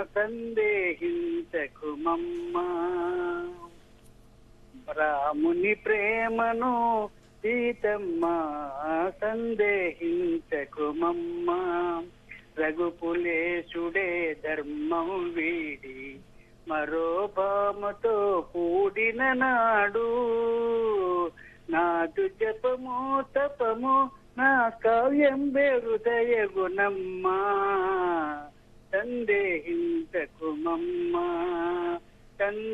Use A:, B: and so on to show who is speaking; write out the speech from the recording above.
A: సందేహించకుమమ్మా రాముని ప్రేమను సీతమ్మ సందేహించకుమమ్మా రఘుపులేశుడే ధర్మం వీడి మరో భామతో కూడిన నాడు నాదు జపము తపము నా కావ్యం హృదయ గుణమ్మా సందేహించకుమమ్మా